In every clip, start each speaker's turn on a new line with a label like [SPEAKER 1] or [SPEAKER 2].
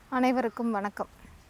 [SPEAKER 1] அனைவருக்கும் வணக்கம்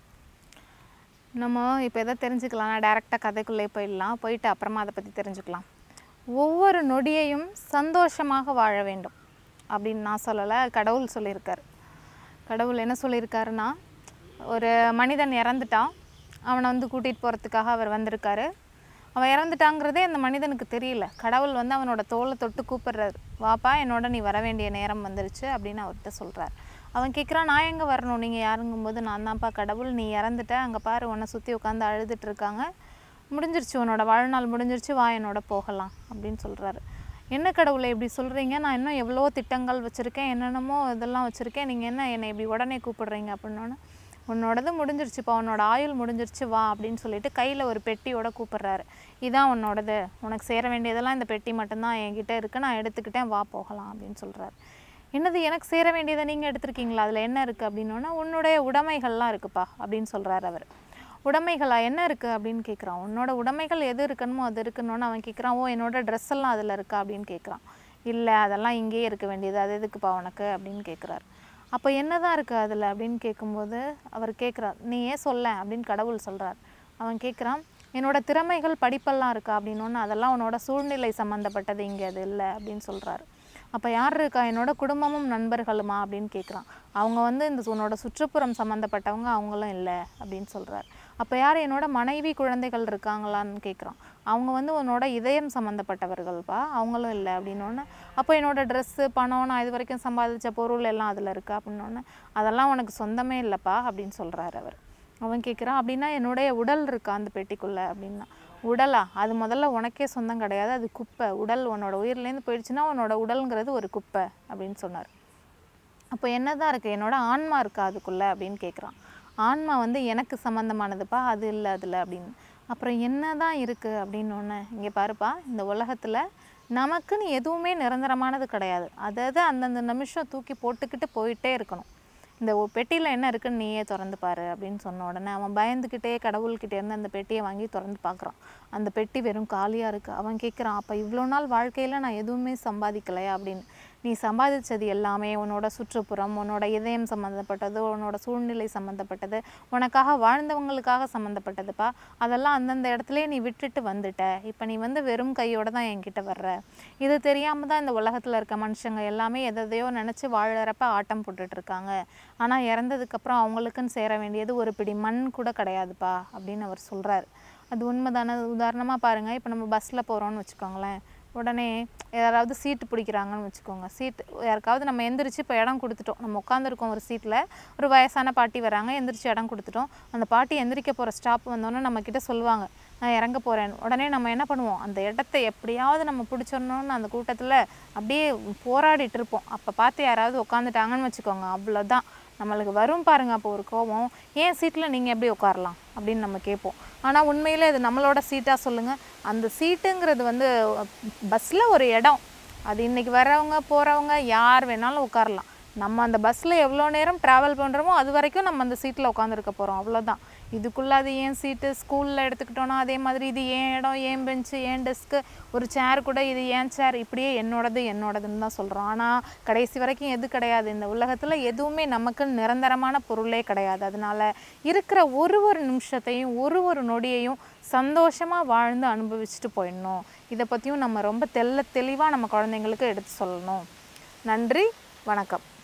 [SPEAKER 1] நம்ம இப்போ எதை தெரிஞ்சுக்கலாம்னா டேரெக்டாக கதைக்குள்ளே போயிடலாம் போயிட்டு அப்புறமா அதை பற்றி தெரிஞ்சுக்கலாம் ஒவ்வொரு நொடியையும் சந்தோஷமாக வாழ வேண்டும் அப்படின்னு நான் சொல்லலை கடவுள் சொல்லியிருக்காரு கடவுள் என்ன சொல்லியிருக்காருன்னா ஒரு மனிதன் இறந்துட்டான் அவனை வந்து கூட்டிகிட்டு போகிறதுக்காக அவர் வந்திருக்காரு அவன் இறந்துட்டாங்கிறதே அந்த மனிதனுக்கு தெரியல கடவுள் வந்து அவனோட தோலை தொட்டு கூப்பிடுறாரு வாப்பா என்னோட நீ வர வேண்டிய நேரம் வந்துருச்சு அப்படின்னு அவர்கிட்ட சொல்கிறார் அவன் கேட்குறான் நான் எங்கே வரணும் நீங்கள் யாருங்கும்போது நான் தான்ப்பா கடவுள் நீ இறந்துட்ட அங்கே பாரு உன்னை சுற்றி உட்காந்து அழுதுட்டு இருக்காங்க முடிஞ்சிருச்சு உன்னோட வாழ்நாள் முடிஞ்சிருச்சு வா என்னோட போகலாம் அப்படின்னு சொல்கிறாரு என்ன கடவுளை இப்படி சொல்கிறீங்க நான் இன்னும் எவ்வளோ திட்டங்கள் வச்சுருக்கேன் என்னென்னமோ இதெல்லாம் வச்சுருக்கேன் நீங்கள் என்ன என்னை இப்படி உடனே கூப்பிடுறீங்க அப்படின்னோடனே உன்னோடது முடிஞ்சிருச்சுப்பா உன்னோட ஆயுள் முடிஞ்சிருச்சு வா அப்படின்னு சொல்லிட்டு கையில் ஒரு பெட்டியோட கூப்பிடுறாரு இதான் உன்னோடது உனக்கு சேர வேண்டியதெல்லாம் இந்த பெட்டி மட்டும்தான் என்கிட்ட இருக்குது நான் எடுத்துக்கிட்டேன் வா போகலாம் அப்படின்னு சொல்கிறாரு என்னது எனக்கு சேர வேண்டியதை நீங்கள் எடுத்திருக்கீங்களா அதில் என்ன இருக்குது அப்படின்னோன்னா உன்னுடைய உடைமைகள்லாம் இருக்குப்பா அப்படின்னு சொல்கிறாரு அவர் உடைமைகளா என்ன இருக்குது அப்படின்னு கேட்குறான் உன்னோட உடைமைகள் எது இருக்கணுமோ அது இருக்குன்னு அவன் கேட்குறான் ஓ என்னோட ட்ரெஸ் எல்லாம் அதில் இருக்கா அப்படின்னு கேட்குறான் இல்லை அதெல்லாம் இங்கேயே இருக்க வேண்டியது அது எதுக்குப்பா உனக்கு அப்படின்னு கேட்குறாரு அப்போ என்னதான் இருக்குது அதில் அப்படின்னு கேட்கும்போது அவர் கேட்குறார் நீ ஏன் சொல்ல அப்படின்னு கடவுள் சொல்கிறார் அவன் கேட்குறான் என்னோட திறமைகள் படிப்பெல்லாம் இருக்கா அப்படின்னோன்னு அதெல்லாம் உன்னோட சூழ்நிலை சம்மந்தப்பட்டது இங்கே அது இல்லை அப்படின்னு சொல்கிறாரு அப்போ யார் இருக்கா என்னோட குடும்பமும் நண்பர்களுமா அப்படின்னு கேட்குறான் அவங்க வந்து இந்த உன்னோட சுற்றுப்புறம் சம்மந்தப்பட்டவங்க அவங்களும் இல்லை அப்படின்னு சொல்கிறார் அப்போ யார் என்னோட மனைவி குழந்தைகள் இருக்காங்களான்னு கேட்குறான் அவங்க வந்து உன்னோட இதயம் சம்மந்தப்பட்டவர்கள்ப்பா அவங்களும் இல்லை அப்படின்னோடனே அப்போ என்னோட ட்ரெஸ்ஸு பணம் நான் இது வரைக்கும் சம்பாதிச்ச பொருள் எல்லாம் அதில் இருக்கா அப்படின்னோடனே அதெல்லாம் உனக்கு சொந்தமே இல்லைப்பா அப்படின்னு சொல்கிறாரு அவர் அவன் கேட்குறான் அப்படின்னா என்னுடைய உடல் இருக்கா அந்த பெட்டிக்குள்ளே அப்படின்னா உடலா அது முதல்ல உனக்கே சொந்தம் கிடையாது அது குப்பை உடல் உன்னோட உயிர்லேருந்து போயிடுச்சுன்னா உன்னோட உடல்ங்கிறது ஒரு குப்பை அப்படின்னு சொன்னார் அப்போ என்னதான் இருக்குது என்னோட ஆன்மா இருக்கா அதுக்குள்ளே அப்படின்னு கேட்குறான் ஆன்மா வந்து எனக்கு சம்மந்தமானதுப்பா அது இல்லை அதில் அப்படின்னு அப்புறம் என்ன தான் இருக்குது அப்படின்னு ஒன்று இங்கே பாருப்பா இந்த உலகத்தில் நமக்குன்னு எதுவுமே நிரந்தரமானது கிடையாது அதாவது அந்தந்த நிமிஷம் தூக்கி போட்டுக்கிட்டு போயிட்டே இருக்கணும் இந்த ஒ- பெட்டியில் என்ன இருக்குன்னு நீயே திறந்து பாரு அப்படின்னு சொன்ன உடனே அவன் பயந்துக்கிட்டே கடவுள்கிட்ட இருந்து அந்த பெட்டியை வாங்கி திறந்து பார்க்குறான் அந்த பெட்டி வெறும் காலியாக இருக்குது அவன் கேட்குறான் அப்போ இவ்வளோ நாள் வாழ்க்கையில் நான் எதுவுமே சம்பாதிக்கலையா அப்படின்னு நீ சம்பாதிச்சது எல்லாமே உன்னோட சுற்றுப்புறம் உன்னோட இதயம் சம்மந்தப்பட்டது உன்னோட சூழ்நிலை சம்மந்தப்பட்டது உனக்காக வாழ்ந்தவங்களுக்காக சம்மந்தப்பட்டதுப்பா அதெல்லாம் அந்தந்த இடத்துலயே நீ விட்டுட்டு வந்துட்ட இப்போ நீ வந்து வெறும் கையோட தான் என்கிட்ட வர்ற இது தெரியாம தான் இந்த உலகத்தில் இருக்க மனுஷங்க எல்லாமே எதையோ நினச்சி வாழறப்ப ஆட்டம் போட்டுட்டு இருக்காங்க ஆனால் இறந்ததுக்கப்புறம் அவங்களுக்குன்னு சேர வேண்டியது ஒரு பிடி மண் கூட கிடையாதுப்பா அப்படின்னு அவர் சொல்கிறார் அது உண்மைதானே உதாரணமாக பாருங்கள் இப்போ நம்ம பஸ்ஸில் போகிறோம்னு வச்சுக்கோங்களேன் உடனே யாராவது சீட்டு பிடிக்கிறாங்கன்னு வச்சுக்கோங்க சீட்டு யாருக்காவது நம்ம எந்திரிச்சு இப்போ இடம் கொடுத்துட்டோம் நம்ம உட்காந்துருக்கோம் ஒரு சீட்டில் ஒரு வயசான பாட்டி வராங்க எந்திரிச்சு இடம் கொடுத்துட்டோம் அந்த பாட்டி எந்திரிக்க போகிற ஸ்டாப் வந்தோன்னே நம்மக்கிட்ட சொல்லுவாங்க நான் இறங்க போகிறேன் உடனே நம்ம என்ன பண்ணுவோம் அந்த இடத்த எப்படியாவது நம்ம பிடிச்சிடணும்னு அந்த கூட்டத்தில் அப்படியே போராடிட்டு இருப்போம் அப்போ பார்த்து யாராவது உட்காந்துட்டாங்கன்னு வச்சுக்கோங்க அவ்வளோதான் நம்மளுக்கு வரும் பாருங்க அப்போ ஒரு கோபம் ஏன் சீட்டில் நீங்கள் எப்படி உட்காரலாம் அப்படின்னு நம்ம கேட்போம் ஆனால் உண்மையிலே இது நம்மளோட சீட்டாக சொல்லுங்கள் அந்த சீட்டுங்கிறது வந்து பஸ்ஸில் ஒரு இடம் அது இன்றைக்கி வர்றவங்க போகிறவங்க யார் வேணாலும் உட்காரலாம் நம்ம அந்த பஸ்ஸில் எவ்வளோ நேரம் ட்ராவல் பண்ணுறோமோ அது வரைக்கும் நம்ம அந்த சீட்டில் உட்காந்துருக்க போகிறோம் அவ்வளோதான் இதுக்குள்ளே அது ஏன் சீட்டு ஸ்கூலில் எடுத்துக்கிட்டோன்னா அதே மாதிரி இது ஏன் இடம் ஏன் பெஞ்சு ஏன் டெஸ்க்கு ஒரு சேர் கூட இது ஏன் சேர் இப்படியே என்னோடது என்னோடதுன்னு தான் சொல்கிறோம் ஆனால் கடைசி வரைக்கும் எது கிடையாது இந்த உலகத்தில் எதுவுமே நமக்கு நிரந்தரமான பொருளே கிடையாது அதனால இருக்கிற ஒரு ஒரு நிமிஷத்தையும் ஒரு ஒரு நொடியையும் சந்தோஷமாக வாழ்ந்து அனுபவிச்சுட்டு போயிடணும் இதை பற்றியும் நம்ம ரொம்ப தெள்ள தெளிவாக நம்ம குழந்தைங்களுக்கு எடுத்து சொல்லணும் நன்றி வணக்கம்